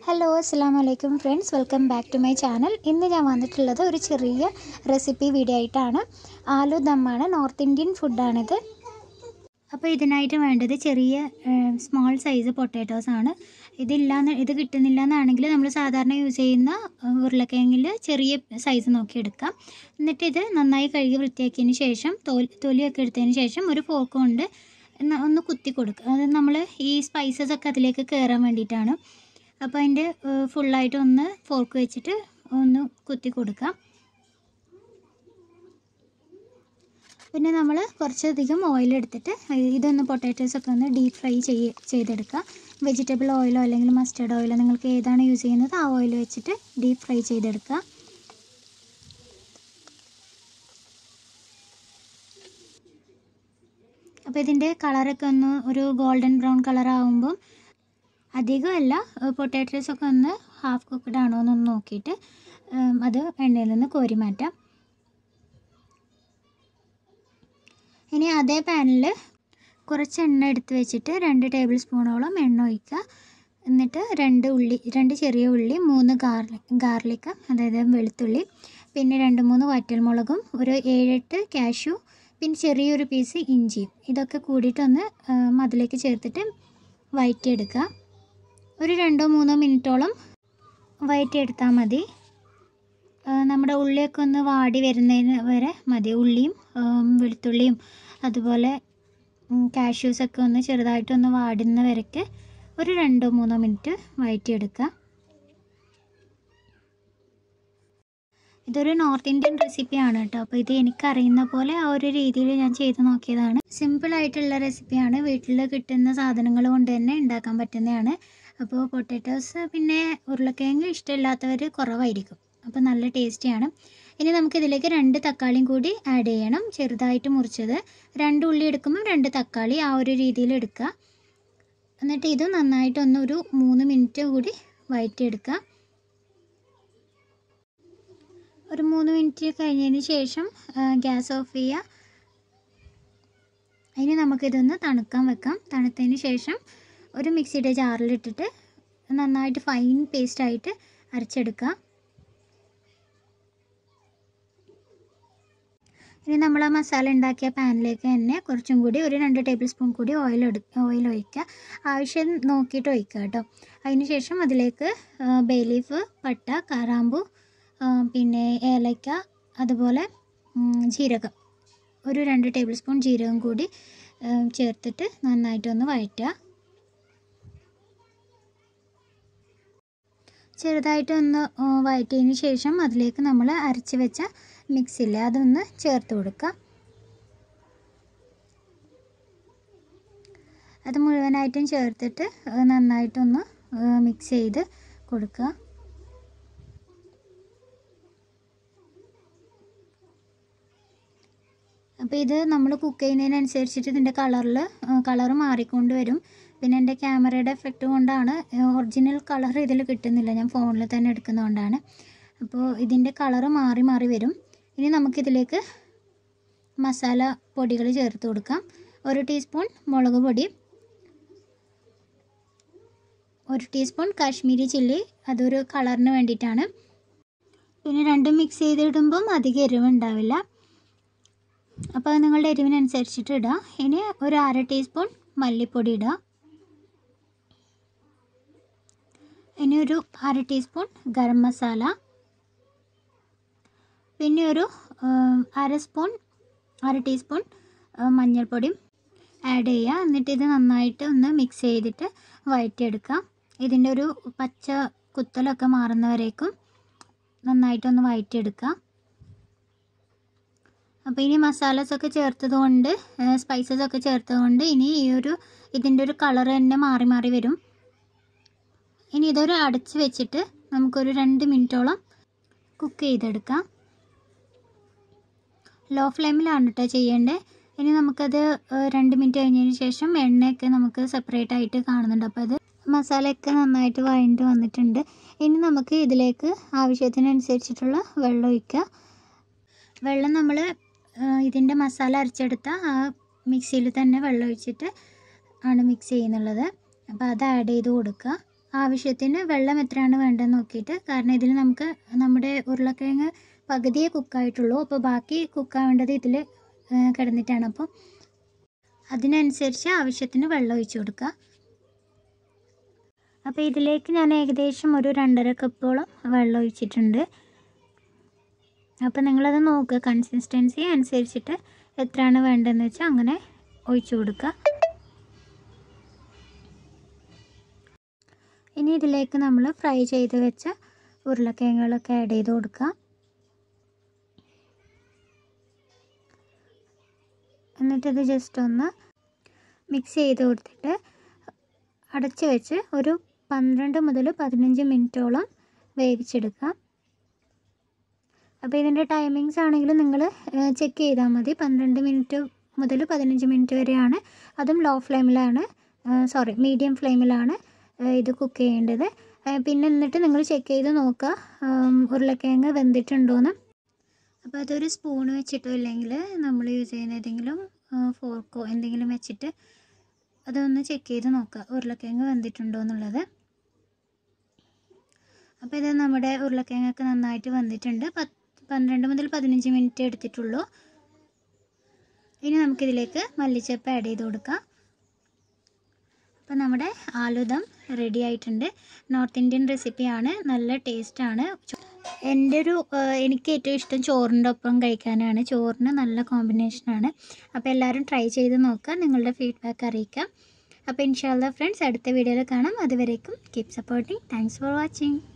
hello അസ്സാം വലൈക്കും friends welcome back to my channel ഇന്ന് ഞാൻ വന്നിട്ടുള്ളത് ഒരു ചെറിയ റെസിപ്പി വീഡിയോ ആയിട്ടാണ് ആലു ദമ്മാണ് നോർത്ത് ഇന്ത്യൻ ഫുഡാണിത് അപ്പോൾ ഇതിനായിട്ട് വേണ്ടത് ചെറിയ സ്മോൾ സൈസ് പൊട്ടാറ്റോസ് ആണ് ഇതില്ലാന്ന് ഇത് കിട്ടുന്നില്ല എന്നാണെങ്കിൽ നമ്മൾ സാധാരണ യൂസ് ചെയ്യുന്ന ഏഹ്, ഉരുളക്കിഴങ്ങിൽ ചെറിയ സൈസ് നോക്കി എടുക്കാം എന്നിട്ട് ഇത് നന്നായി കഴുകി വൃത്തിയാക്കിയതിന് ശേഷം തോൽ തൊലിയൊക്കെ എടുത്തതിന് ശേഷം ഒരു ഫോർക്ക് കൊണ്ട് ഒന്ന് ഒന്ന് കുത്തി കൊടുക്കുക അത് നമ്മൾ ഈ സ്പൈസസ് ഒക്കെ അതിലേക്ക് കയറാൻ വേണ്ടിയിട്ടാണ് അപ്പോൾ അതിൻ്റെ ഫുള്ളായിട്ട് ഒന്ന് ഫോർക്ക് വെച്ചിട്ട് ഒന്ന് കുത്തി കൊടുക്കാം പിന്നെ നമ്മൾ കുറച്ചധികം ഓയിൽ എടുത്തിട്ട് ഇതൊന്ന് പൊട്ടാറ്റോസ് ഒക്കെ ഒന്ന് ഡീപ് ഫ്രൈ ചെയ്യ ചെയ്തെടുക്കുക വെജിറ്റബിൾ ഓയിലോ അല്ലെങ്കിൽ മസ്റ്റർഡ് ഓയിലോ നിങ്ങൾക്ക് ഏതാണ് യൂസ് ചെയ്യുന്നത് ആ ഓയിൽ വെച്ചിട്ട് ഡീപ് ഫ്രൈ ചെയ്തെടുക്കുക അപ്പോൾ ഇതിൻ്റെ കളറൊക്കെ ഒന്ന് ഒരു ഗോൾഡൻ ബ്രൗൺ കളർ ആകുമ്പം അധികമല്ല പൊട്ടാറ്റോസ് ഒക്കെ ഒന്ന് ഹാഫ് കുക്ക്ഡ് ആണോ എന്നൊന്ന് നോക്കിയിട്ട് ഉം, അത് എണ്ണയിൽ നിന്ന് കോരി മാറ്റാം ഇനി അതേ പാനിൽ കുറച്ച് എണ്ണ എടുത്ത് വെച്ചിട്ട് രണ്ട് ടേബിൾ സ്പൂണോളം എണ്ണ ഒഴിക്കുക എന്നിട്ട് രണ്ട് ഉള്ളി രണ്ട് ചെറിയ ഉള്ളി മൂന്ന് ഗാർലിക് ഗാർലിക്ക് അതായത് വെളുത്തുള്ളി പിന്നെ രണ്ട് മൂന്ന് വറ്റൽമുളകും ഒരു ഏഴെട്ട് കാഷ്യൂ പിന്നെ ചെറിയൊരു പീസ് ഇഞ്ചിയും ഇതൊക്കെ കൂടിയിട്ടൊന്ന് ഉം, അതിലേക്ക് ചേർത്തിട്ട് വഴറ്റിയെടുക്കുക ഒരു രണ്ടോ മൂന്നോ മിനിറ്റോളം വഴറ്റിയെടുത്താൽ മതി ആ, നമ്മുടെ ഉള്ളിയൊക്കെ ഒന്ന് വാടി വരുന്നതിന് വരെ മതി ഉള്ളിയും ഉം, വെളുത്തുള്ളിയും അതുപോലെ കാഷ്യൂസൊക്കെ ഒന്ന് ചെറുതായിട്ടൊന്ന് വാടുന്ന വരയ്ക്ക് ഒരു രണ്ടോ മൂന്നോ മിനിറ്റ് വഴറ്റിയെടുക്കുക ഇതൊരു നോർത്ത് ഇന്ത്യൻ റെസിപ്പിയാണ് കേട്ടോ അപ്പോൾ ഇത് എനിക്കറിയുന്ന പോലെ ആ ഒരു രീതിയിൽ ഞാൻ ചെയ്ത് നോക്കിയതാണ് സിമ്പിളായിട്ടുള്ള റെസിപ്പിയാണ് വീട്ടിൽ കിട്ടുന്ന സാധനങ്ങൾ കൊണ്ട് തന്നെ ഉണ്ടാക്കാൻ പറ്റുന്നതാണ് അപ്പോൾ പൊട്ടാറ്റോസ് പിന്നെ ഉരുളക്കിഴങ്ങ് ഇഷ്ടമില്ലാത്തവർ കുറവായിരിക്കും അപ്പോൾ നല്ല ടേസ്റ്റിയാണ് ഇനി നമുക്കിതിലേക്ക് രണ്ട് തക്കാളിയും കൂടി ആഡ് ചെയ്യണം ചെറുതായിട്ട് മുറിച്ചത് രണ്ട് ഉള്ളി എടുക്കുമ്പോൾ രണ്ട് തക്കാളി ആ ഒരു രീതിയിൽ എടുക്കുക എന്നിട്ട് ഇത് നന്നായിട്ടൊന്ന് ഒരു മൂന്ന് മിനിറ്റ് കൂടി വഴറ്റിയെടുക്കുക ഒരു മൂന്ന് മിനിറ്റ് കഴിഞ്ഞതിന് ശേഷം ഗ്യാസ് ഓഫ് ചെയ്യുക ഇനി നമുക്കിതൊന്ന് തണുക്കാൻ വെക്കാം തണുത്തതിന് ശേഷം ഒരു മിക്സിയുടെ ജാറിലിട്ടിട്ട് നന്നായിട്ട് ഫൈൻ പേസ്റ്റായിട്ട് അരച്ചെടുക്കുക ഇനി നമ്മൾ ആ മസാല ഉണ്ടാക്കിയ പാനിലേക്ക് തന്നെ കുറച്ചും കൂടി ഒരു രണ്ട് ടേബിൾ സ്പൂൺ കൂടി ഓയിൽ എടു ഓയിൽ ഒഴിക്കുക ആവശ്യം നോക്കിയിട്ട് ഒഴിക്കുക കേട്ടോ അതിന് ശേഷം അതിലേക്ക് ബേ ലീഫ് പട്ട കാറാമ്പു ആ, പിന്നെ ഏലക്ക അതുപോലെ ഉം, ജീരകം ഒരു രണ്ട് ടേബിൾ സ്പൂൺ ജീരകം കൂടി ആ, ചേർത്തിട്ട് നന്നായിട്ടൊന്ന് വഴറ്റുക ചെറുതായിട്ടൊന്ന് ആ, വഴറ്റിയതിന് ശേഷം അതിലേക്ക് നമ്മൾ അരച്ച് വെച്ച മിക്സില്ലേ അതൊന്ന് ചേർത്ത് കൊടുക്കുക അത് മുഴുവനായിട്ടും ചേർത്തിട്ട് ആ, നന്നായിട്ടൊന്ന് മിക്സ് ചെയ്ത് കൊടുക്കുക അപ്പോൾ ഇത് നമ്മൾ കുക്ക് ചെയ്യുന്നതിനനുസരിച്ചിട്ട് ഇതിൻ്റെ കളറിൽ കളർ മാറിക്കൊണ്ട് വരും പിന്നെ എൻ്റെ ക്യാമറയുടെ എഫക്റ്റ് കൊണ്ടാണ് ഒറിജിനൽ കളർ ഇതിൽ കിട്ടുന്നില്ല ഞാൻ ഫോണിൽ തന്നെ എടുക്കുന്നതുകൊണ്ടാണ് അപ്പോൾ ഇതിൻ്റെ കളർ മാറി മാറി വരും ഇനി നമുക്കിതിലേക്ക് മസാല പൊടികൾ ചേർത്ത് കൊടുക്കാം ഒരു ടീസ്പൂൺ മുളക് പൊടി ഒരു ടീസ്പൂൺ കാശ്മീരി ചില്ലി അതൊരു കളറിന് വേണ്ടിയിട്ടാണ് പിന്നെ രണ്ടും മിക്സ് ചെയ്തിടുമ്പം അധികം എരിവ് ഉണ്ടാവില്ല അപ്പോൾ അത് നിങ്ങളുടെ എരിവിനനുസരിച്ചിട്ട് ഇടുക ഇനി ഒരു അര ടീസ്പൂൺ മല്ലിപ്പൊടി ഇടുക ഇനി ഒരു അര ടീസ്പൂൺ ഗരം മസാല പിന്നെ ഒരു ഉം, അര സ്പൂൺ അര ടീസ്പൂൺ ഉം, മഞ്ഞൾപ്പൊടിയും ആഡ് ചെയ്യുക എന്നിട്ട് ഇത് നന്നായിട്ട് ഒന്ന് മിക്സ് ചെയ്തിട്ട് വഴറ്റിയെടുക്കുക ഇതിൻ്റെ ഒരു പച്ച കുത്തലൊക്കെ മാറുന്നവരേക്കും നന്നായിട്ടൊന്ന് വഴറ്റിയെടുക്കുക അപ്പോൾ ഇനി മസാലസ് ഒക്കെ ചേർത്തത് കൊണ്ട് സ്പൈസസ് ഒക്കെ ചേർത്തത് കൊണ്ട് ഇനി ഈ ഒരു ഇതിൻ്റെ ഒരു കളർ തന്നെ മാറി മാറി വരും ഇനി ഇതൊരു അടച്ച് വെച്ചിട്ട് നമുക്കൊരു രണ്ട് മിനിറ്റോളം കുക്ക് ചെയ്തെടുക്കാം ലോ ഫ്ലെയിമിലാണ് കേട്ടോ ചെയ്യേണ്ടത് ഇനി നമുക്കത് ഏഹ്, രണ്ട് മിനിറ്റ് കഴിഞ്ഞതിന് ശേഷം എണ്ണയൊക്കെ നമുക്ക് സെപ്പറേറ്റ് ആയിട്ട് കാണുന്നുണ്ട് അപ്പോൾ അത് മസാലയൊക്കെ നന്നായിട്ട് വഴണ്ട് വന്നിട്ടുണ്ട് ഇനി നമുക്ക് ഇതിലേക്ക് ആവശ്യത്തിനനുസരിച്ചിട്ടുള്ള വെള്ളം ഒഴിക്കുക വെള്ളം നമ്മൾ ഇതിൻ്റെ മസാല അരച്ചെടുത്ത ആ മിക്സിയിൽ തന്നെ വെള്ളം ഒഴിച്ചിട്ട് ആണ് മിക്സ് ചെയ്യുന്നുള്ളത് അപ്പോൾ അത് ആഡ് ചെയ്ത് കൊടുക്കുക ആവശ്യത്തിന് വെള്ളം എത്രയാണ് വേണ്ടതെന്ന് നോക്കിയിട്ട് കാരണം ഇതിൽ നമുക്ക് നമ്മുടെ ഉരുളക്കിഴങ്ങ് പകുതിയേ കുക്കായിട്ടുള്ളൂ അപ്പോൾ ബാക്കി കുക്കാവേണ്ടത് ഇതിൽ കിടന്നിട്ടാണ് അപ്പോൾ അതിനനുസരിച്ച് ആവശ്യത്തിന് വെള്ളം ഒഴിച്ച് കൊടുക്കുക അപ്പോൾ ഇതിലേക്ക് ഞാൻ ഏകദേശം ഒരു രണ്ടര കപ്പോളം വെള്ളം ഒഴിച്ചിട്ടുണ്ട് അപ്പോൾ നിങ്ങളത് നോക്കുക കൺസിസ്റ്റൻസി അനുസരിച്ചിട്ട് എത്രയാണ് വേണ്ടതെന്ന് വെച്ചാൽ അങ്ങനെ ഒഴിച്ചു കൊടുക്കുക ഇനി ഇതിലേക്ക് നമ്മൾ ഫ്രൈ ചെയ്ത് വെച്ച ഉരുളക്കിഴങ്ങുകളൊക്കെ ആഡ് ചെയ്ത് കൊടുക്കുക എന്നിട്ടിത് ജസ്റ്റ് ഒന്ന് മിക്സ് ചെയ്ത് കൊടുത്തിട്ട് അടച്ച് വെച്ച് ഒരു പന്ത്രണ്ട് മുതൽ പതിനഞ്ച് മിനിറ്റോളം വേവിച്ചെടുക്കുക അപ്പോൾ ഇതിൻ്റെ ടൈമിങ്സ് ആണെങ്കിൽ നിങ്ങൾ ചെക്ക് ചെയ്താൽ മതി പന്ത്രണ്ട് മിനിറ്റ് മുതൽ പതിനഞ്ച് മിനിറ്റ് വരെയാണ് അതും ലോ ഫ്ലെയിമിലാണ് സോറി മീഡിയം ഫ്ലെയിമിലാണ് ഇത് കുക്ക് ചെയ്യേണ്ടത് പിന്നെ എന്നിട്ട് നിങ്ങൾ ചെക്ക് ചെയ്ത് നോക്കുക ഉരുളക്കിഴങ്ങ് വെന്തിട്ടുണ്ടോയെന്ന് അപ്പോൾ അതൊരു സ്പൂൺ വെച്ചിട്ടോ ഇല്ലെങ്കിൽ നമ്മൾ യൂസ് ചെയ്യുന്ന ഏതെങ്കിലും ഫോർക്കോ എന്തെങ്കിലും വെച്ചിട്ട് അതൊന്ന് ചെക്ക് ചെയ്ത് നോക്കുക ഉരുളക്കിഴങ്ങ് വെന്തിട്ടുണ്ടോ എന്നുള്ളത് അപ്പോൾ ഇത് നമ്മുടെ ഉരുളക്കിഴങ്ങൊക്കെ നന്നായിട്ട് വെന്തിട്ടുണ്ട് പത്ത് പന്ത്രണ്ട് മുതൽ പതിനഞ്ച് മിനിറ്റ് എടുത്തിട്ടുള്ളൂ ഇനി നമുക്കിതിലേക്ക് മല്ലിച്ചപ്പ് ആഡ് ചെയ്ത് കൊടുക്കാം അപ്പോൾ നമ്മുടെ ആലുദം റെഡി ആയിട്ടുണ്ട് നോർത്ത് ഇന്ത്യൻ റെസിപ്പിയാണ് നല്ല ടേസ്റ്റാണ് എൻ്റെ ഒരു എനിക്ക് ഏറ്റവും ഇഷ്ടം ചോറിൻ്റെ ഒപ്പം കഴിക്കാനാണ് ചോറിന് നല്ല കോമ്പിനേഷനാണ് അപ്പോൾ എല്ലാവരും ട്രൈ ചെയ്ത് നോക്കുക നിങ്ങളുടെ ഫീഡ്ബാക്ക് അറിയിക്കാം അപ്പോൾ ഇൻഷാല്ല ഫ്രണ്ട്സ് അടുത്ത വീഡിയോയിൽ കാണാം അതുവരേക്കും keep supporting thanks for watching